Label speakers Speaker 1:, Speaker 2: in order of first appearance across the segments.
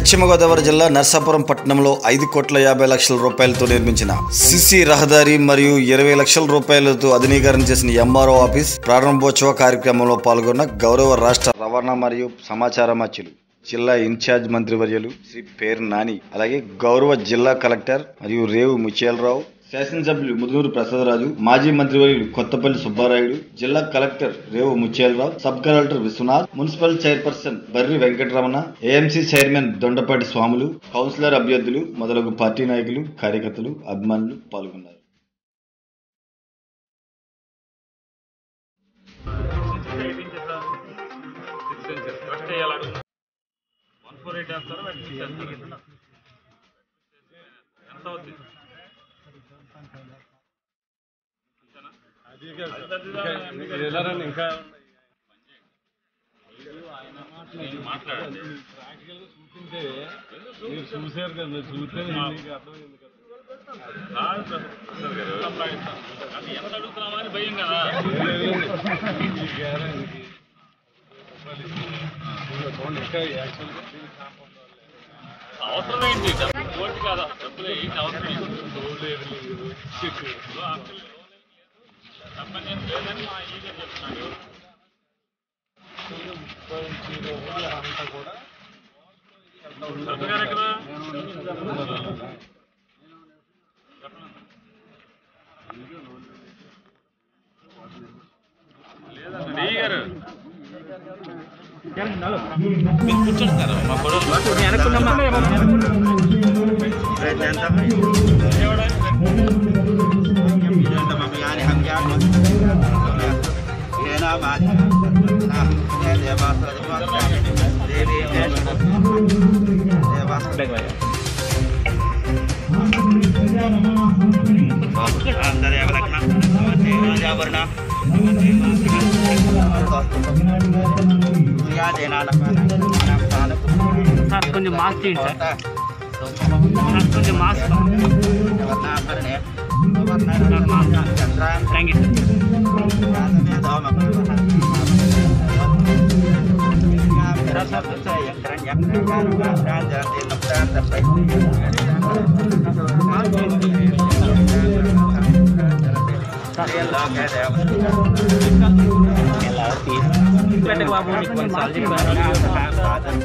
Speaker 1: పశ్చిమ గోదావరి జిల్లా నర్సాపురం పట్టణంలో ఐదు కోట్ల యాభై లక్షల రూపాయలతో నిర్మించిన సిసి రహదారి మరియు ఇరవై లక్షల రూపాయలతో అధునీకరణ చేసిన ఎంఆర్ఓ ఆఫీస్ ప్రారంభోత్సవ కార్యక్రమంలో పాల్గొన్న గౌరవ రాష్ట్ర రవాణా మరియు సమాచార మచ్చులు జిల్లా ఇన్ఛార్జ్ మంత్రివర్యులు శ్రీ పేరు నాని అలాగే గౌరవ జిల్లా కలెక్టర్ మరియు రేవు ముత్యాలరావు శాసనసభ్యులు ముదునూరు ప్రసాదరాజు మాజీ మంత్రివర్యులు కొత్తపల్లి సుబ్బారాయుడు జిల్లా collector Revu Mutyalarao sub collector Viswanath municipal chairperson Barri Venkataramana AMC chairman Dondapati Swamulu councillor అభ్యర్థులు మొదలగు పార్టీ నాయకులు కార్యకర్తలు అభిమానులు పాల్గొన్నారు
Speaker 2: ఫస్ట్ వేయాలి వన్ ఫోర్ ఎయిట్ వేస్తారా వాటి సిక్స్ వేస్తారా ఎంత అవుతుంది అంతేనా? అది పెద్దదా?
Speaker 3: ఇంకా
Speaker 2: నేను మాట్లాడండి
Speaker 3: చూస్తుంటే మీరు చూసారు కదా చూస్తే మీకు అర్థమైంది కదా
Speaker 2: కాదు ప్రసాద్ గారు. అది ఎంత అడుగుతున్నామా అని భయం కదా
Speaker 3: ఈ గ్యారెంటీ ఇంకా యాక్చువల్గా
Speaker 2: అవసరం ఏంటి డబ్బు కోటి కాదా డబ్బులు ఏంటి అవసరం ఏంటి తప్పని ఏం లేదని మా ఈగర్ చెప్తున్నాడు
Speaker 3: అంతా కూడా
Speaker 2: ప్రసాద్ గారు ఎక్కడ లేదండి డీ గారు
Speaker 4: సార్ కొంచెం మాస్క్ చేయండి సార్ సార్ కొంచెం మాస్క్ థ్యాంక్ యూ సార్ పెట్టకు బాబు నీకు కొన్నిసార్లు చెప్పాను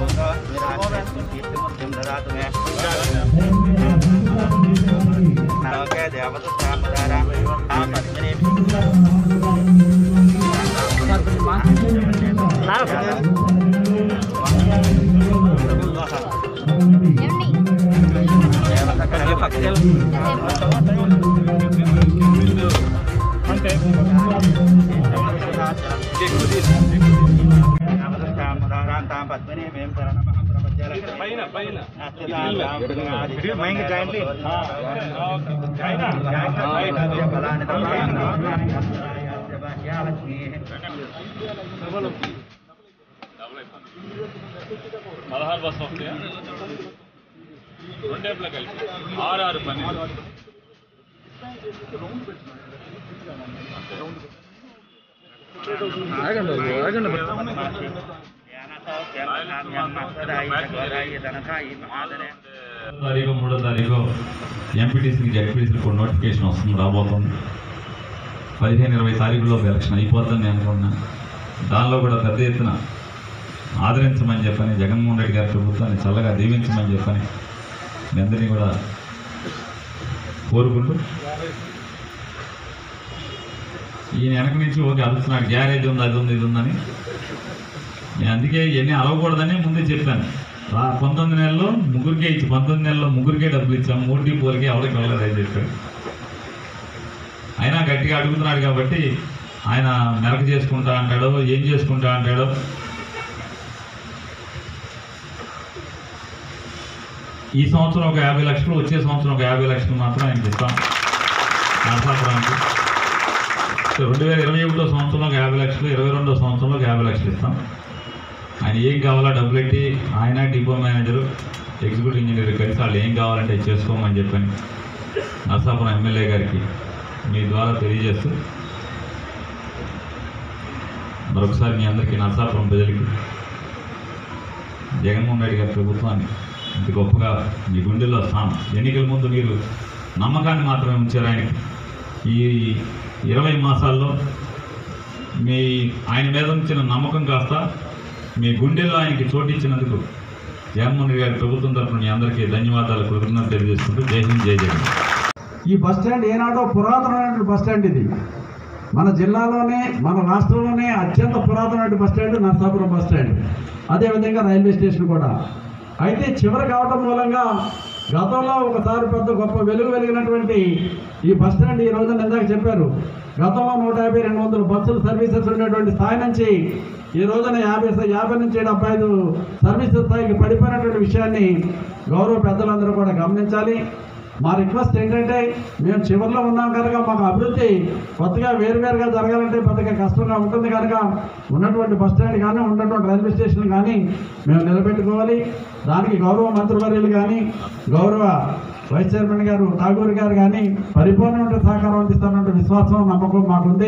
Speaker 3: పైన పైన
Speaker 2: పదహారు బస్సు వస్తాయా రెండేపులో కలిపి ఆరు ఆరు పన్నెండు
Speaker 5: తారీఖు మూడో తారీఖు ఎంపీటీసీకి జడ్పీటీసీకి కూడా నోటిఫికేషన్ వస్తుంది రాబోతుంది పదిహేను ఇరవై తారీఖుల్లో ఎలక్షన్ అయిపోతుందని నేను అనుకుంటున్నాను దానిలో కూడా పెద్ద ఎత్తున ఆదరించమని చెప్పని జగన్మోహన్ రెడ్డి గారి ప్రభుత్వాన్ని చల్లగా దీవించమని చెప్పని మీ అందరినీ కూడా కోరుకుంటూ ఈయన వెనక నుంచి ఓకే అడుగుతున్నాడు గ్యారేజ్ ఉంది అది ఉంది ఇది ఉందని నేను అందుకే ఇవన్నీ అలవకూడదని ముందే చెప్పాను రా పంతొమ్మిది నెలల్లో ముగ్గురికే ఇచ్చి పంతొమ్మిది నెలల్లో ముగ్గురికే డబ్బులు ఇచ్చాం మూడు డిపోలకి ఎవరికి వెళ్ళలేదని చెప్పాడు అయినా గట్టిగా అడుగుతున్నాడు కాబట్టి ఆయన మెరక చేసుకుంటా అంటాడో ఏం చేసుకుంటా అంటాడో ఈ సంవత్సరం ఒక యాభై లక్షలు వచ్చే సంవత్సరం ఒక యాభై లక్షలు మాత్రం ఆయనకి ఇస్తాం నరసాపురానికి సో రెండు వేల ఇరవై ఒకటో సంవత్సరంలో ఒక యాభై లక్షలు ఇరవై రెండో సంవత్సరంలో ఒక యాభై లక్షలు ఇస్తాం ఆయన ఏం కావాలో డబ్బులు పెట్టి ఆయన డిపో మేనేజరు ఎగ్జిక్యూటివ్ ఇంజనీర్ కలిసి వాళ్ళు ఏం కావాలంటే అది చేసుకోమని చెప్పని నరసాపురం ఎమ్మెల్యే గారికి మీ ద్వారా తెలియజేస్తూ మరొకసారి మీ అందరికీ నరసాపురం ప్రజలకి జగన్మోహన్ రెడ్డి గారి ప్రభుత్వాన్ని ఇంత గొప్పగా మీ గుండెల్లో స్థానం ఎన్నికల ముందు మీరు నమ్మకాన్ని మాత్రమే ఉంచారు ఆయనకి ఈ ఇరవై మాసాల్లో మీ ఆయన మీద ఉంచిన నమ్మకం కాస్త మీ గుండెల్లో ఆయనకి చోటిచ్చినందుకు జగన్మోహన్ రెడ్డి గారి ప్రభుత్వం తరఫున మీ అందరికీ ధన్యవాదాలు కృతజ్ఞతలు తెలియజేసుకుంటూ జై హింద్ జై జగన్
Speaker 6: ఈ బస్ స్టాండ్ ఏనాడో పురాతనమైన బస్ స్టాండ్ ఇది మన జిల్లాలోనే మన రాష్ట్రంలోనే అత్యంత పురాతనమైన bus stand Narsapuram bus stand అదేవిధంగా రైల్వే స్టేషన్ కూడా అయితే చివరి కావటం మూలంగా గతంలో ఒకసారి పెద్ద గొప్ప వెలుగు వెలిగినటువంటి ఈ బస్ స్టాండ్ ఈ రోజున ఇందాక చెప్పారు గతంలో నూట యాభై రెండు వందల బస్సులు సర్వీసెస్ ఉండేటువంటి స్థాయి నుంచి ఈ రోజున యాభై స- యాభై నుంచి డెబ్బై ఐదు సర్వీసెస్ స్థాయికి పడిపోయినటువంటి విషయాన్ని గౌరవ పెద్దలందరూ కూడా గమనించాలి మా రిక్వెస్ట్ ఏంటంటే మేము చివరిలో ఉన్నాం కనుక మాకు అభివృద్ధి కొత్తగా వేరువేరుగా జరగాలంటే పెద్దగా కష్టంగా ఉంటుంది కనుక ఉన్నటువంటి బస్ స్టాండ్ కానీ ఉన్నటువంటి రైల్వే స్టేషన్ కానీ మేము నిలబెట్టుకోవాలి దానికి గౌరవ మంత్రివర్యులు కానీ గౌరవ వైస్ చైర్మన్ గారు ఠాగూర్ గారు కానీ పరిపూర్ణమైన సహకారం అందిస్తున్నటువంటి విశ్వాసం నమ్మకం మాకుంది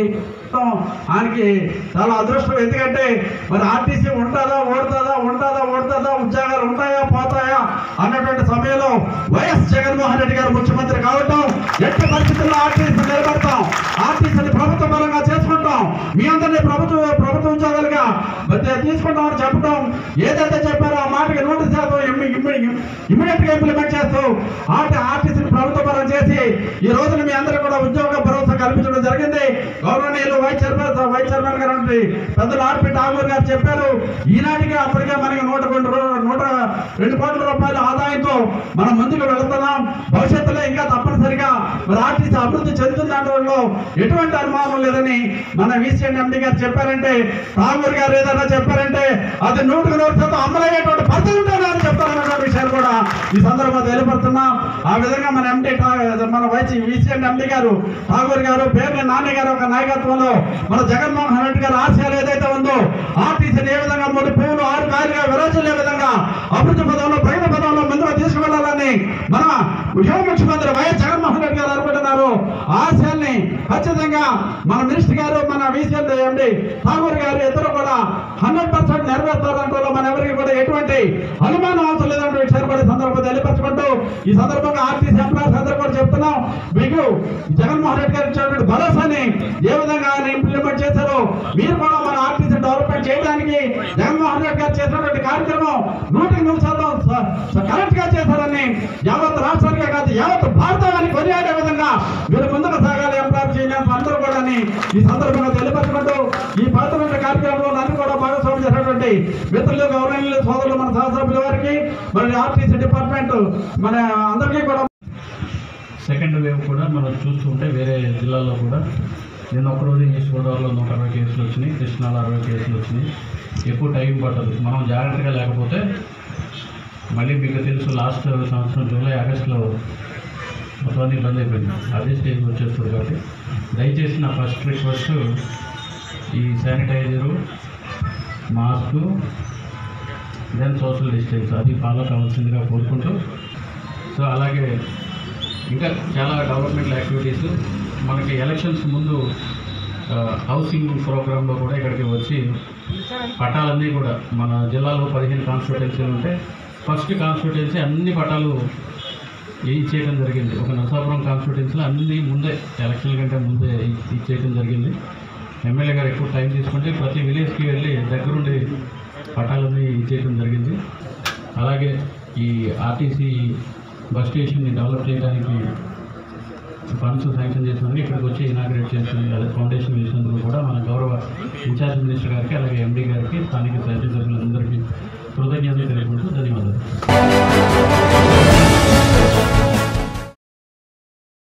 Speaker 6: ఆయనకి చాలా అదృష్టం ఎందుకంటే మరి ఆర్టీసీ ఉంటుందా ఓడుతుందా ఉంటుందా ఓడుతుందా ఉద్యోగాలు ఉంటాయా పోతాయా అన్నటువంటి సమయంలో వైఎస్ జగన్మోహన్ రెడ్డి గారు ముఖ్యమంత్రి కావటం ఎట్టి పరిస్థితుల్లో ఆర్టీసీ నిలబడతాం ఆర్టీసీని ప్రభుత్వ పరంగా చేసుకుంటాం మీ అందరినీ ప్రభుత్వ ప్రభుత్వ ఉద్యోగాలుగా మరి తీసుకుంటామని చెప్పడం ఏదైతే చెప్పారో ఆ మాటకి నూట శాతం ఇమ్మీడియట్ గా ఇంప్లిమెంట్ చేస్తూ ఆర్టీ ఆర్టీసీని ప్రభుత్వ పరం చేసి ఈ రోజున మీ అందరూ కూడా ఉద్యోగ భరోసా కల్పించడం జరిగింది గౌరవనీయులు వైస్ చైర్మన్ వైస్ చైర్మన్ గారు పెద్దలు ఆర్పి ఠాగూర్ గారు చెప్పారు ఈనాటికి అప్పటికే మనకి నూట రెండు రూ- నూట రెండు కోట్ల రూపాయల ఆదాయంతో మనం ముందుకు వెళుతున్నాం భవిష్యత్తులో ఇంకా తప్పనిసరిగా మరి ఆర్టీసీ అభివృద్ధి చెందుతుందనడంలో ఎటువంటి అనుమానం లేదని మన విసిఎన్ ఎండి గారు చెప్పారంటే ఠాగూర్ గారు ఏదైనా చెప్పారంటే అది నూటికి నూరు శాతం అమలయ్యేటువంటి పరిస్థితి ఉంటుందని చెప్తారన్నటువంటి విషయాలు కూడా ఈ సందర్భంగా తెలియపడుతున్నాం ఆ విధంగా మన ఎండి మన వైస్ విసిఎన్ ఎండి గారు ఠాగూర్ గారు పేర్ని నాని గారు ఒక నాయకత్వంలో మన జగన్మోహన్ రెడ్డి గారి ఆశయాలు ఏదైతే ఉందో ఆర్టీసీని ఏ విధంగా మూడు పువ్వులు ఆరు కాయలుగా విరాజులే విధంగా అభివృద్ధి పదంలో ప్రగతి పదంలో ముందుకు తీసుకువెళ్లాలని మన యువ ముఖ్యమంత్రి వైఎస్ జగన్మోహన్ రెడ్డి గారు అనుకుంటున్నారు ఆశయాల్ని ఖచ్చితంగా మన మినిస్టర్ గారు మన విసిఎల్ ఎండి ఠాగూర్ గారు ఇద్దరు కూడా హండ్రెడ్ పర్సెంట్ నెరవేర్తారంటూ మన ఎవరికి కూడా ఎటువంటి అనుమానం అవసరం లేదంటే విషయాన్ని కూడా ఈ సందర్భంగా తెలియపరచుకుంటూ ఈ సందర్భంగా ఆర్టీసీ ఎంప్లాయీస్ అందరూ కూడా చెప్తున్నాం మీకు జగన్మోహన్ రెడ్డి గారు ఇచ్చినటువంటి భరోసాని ఏ విధంగా ఆయన ఇంప్లిమెంట్ చేశారో మీరు కూడా మన ఆర్టీసీ డెవలప్మెంట్ చేయడానికి జగన్మోహన్ రెడ్డి గారు చేసినటువంటి కార్యక్రమం నూటికి నూరు శాతం కరెక్ట్ గా చేశారని యావత్ రాష్ట్రానికే కాదు యావత్ భారతాన్ని కొనియాడే విధంగా మీరు ముందుకు సాగాలి ఎంప్లాయీస్ యూనియన్స్ అందరూ కూడా ఈ సందర్భంగా తెలియపరచుకుంటూ ఈ పాత్రమైన కార్యక్రమంలో నన్ను కూడా భాగస్వామ్యం చేసినటువంటి మిత్రులు గౌరవనీయులు సోదరులు మన సహసభ్యుల వారికి మరి ఆర్టీసీ డిపార్ట్మెంట్ మన అందరికీ కూడా
Speaker 7: సెకండ్ వేవ్ కూడా మనం చూస్తుంటే వేరే జిల్లాల్లో కూడా నిన్న ఒకరోజు ఈస్ట్ గోదావరిలో నూట అరవై కేసులు వచ్చినాయి కృష్ణాలో అరవై కేసులు వచ్చినాయి ఎక్కువ టైం పట్టదు మనం జాగ్రత్తగా లేకపోతే మళ్ళీ మీకు తెలుసు లాస్ట్ సంవత్సరం జూలై ఆగస్టులో మొత్తం ఇబ్బంది అయిపోయింది అదే స్టేజ్ వచ్చేస్తుంది కాబట్టి దయచేసి నా ఫస్ట్ రిక్వెస్ట్ ఈ sanitiser mask then social distance అది ఫాలో కావాల్సిందిగా కోరుకుంటూ సో అలాగే ఇంకా చాలా డెవలప్మెంట్ యాక్టివిటీస్ మనకి ఎలక్షన్స్ ముందు ఆ, హౌసింగ్ ప్రోగ్రాంలో కూడా ఇక్కడికి వచ్చి పట్టాలన్నీ కూడా మన జిల్లాలో పదిహేను కాన్స్టిట్యుటెన్సీలు ఉంటే ఫస్ట్ కాన్స్టిట్యుటెన్సీ అన్ని పట్టాలు ఇచ్చేయడం జరిగింది ఒక నరసాపురం కాన్స్టిట్యుటెన్సీలో అన్ని ముందే ఎలక్షన్ కంటే ముందే ఇ- ఇచ్చేయడం జరిగింది ఎమ్మెల్యే గారు ఎక్కువ టైం తీసుకుంటే ప్రతి విలేజ్కి వెళ్ళి దగ్గరుండి పట్టాలన్నీ ఇచ్చేయడం జరిగింది అలాగే ఈ ఆర్టీసీ బస్ స్టేషన్ని డెవలప్ చేయడానికి ఫండ్స్ శాంక్షన్ చేసినందుకు ఇక్కడికి వచ్చి ఇనాగ్రేట్ చేసింది అదే ఫౌండేషన్ వేసినందుకు కూడా మన గౌరవ ఇన్ఛార్జ్ మినిస్టర్ గారికి అలాగే ఎండీ గారికి స్థానిక శాసనసభ్యులందరికీ కృతజ్ఞతలు తెలుపుకుంటూ ధన్యవాదాలు